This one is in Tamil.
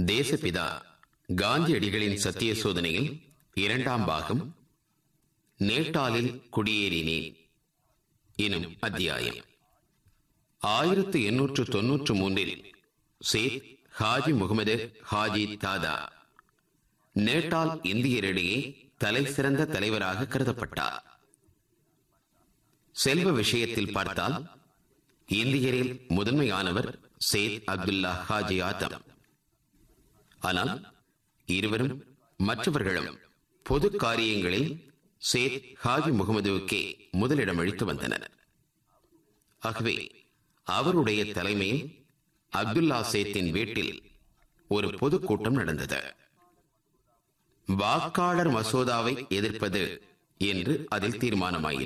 தேசபிதா காந்தியடிகளின் சத்திய சோதனையில் இரண்டாம் பாகம் நேட்டாலில் குடியேறினேன் எனும் அத்தியாயம் ஆயிரத்து எண்ணூற்று தொன்னூற்று மூன்றில் சேத் ஹாஜி முகமது ஹாஜி தாதா நேட்டால் இந்தியரிடையே தலை சிறந்த தலைவராக கருதப்பட்டார் செல்வ விஷயத்தில் பார்த்தால் இந்தியரில் முதன்மையானவர் சேத் அப்துல்லா ஹாஜி ஆதம் ஆனால் இருவரும் மற்றவர்களும் பொது காரியங்களில் சேத் ஹாஜி முகமதுவுக்கே முதலிடம் அளித்து வந்தனர் ஆகவே அவருடைய தலைமையில் அப்துல்லா சேத்தின் வீட்டில் ஒரு பொதுக்கூட்டம் நடந்தது வாக்காளர் மசோதாவை எதிர்ப்பது என்று அதில் தீர்மானமாயிற்று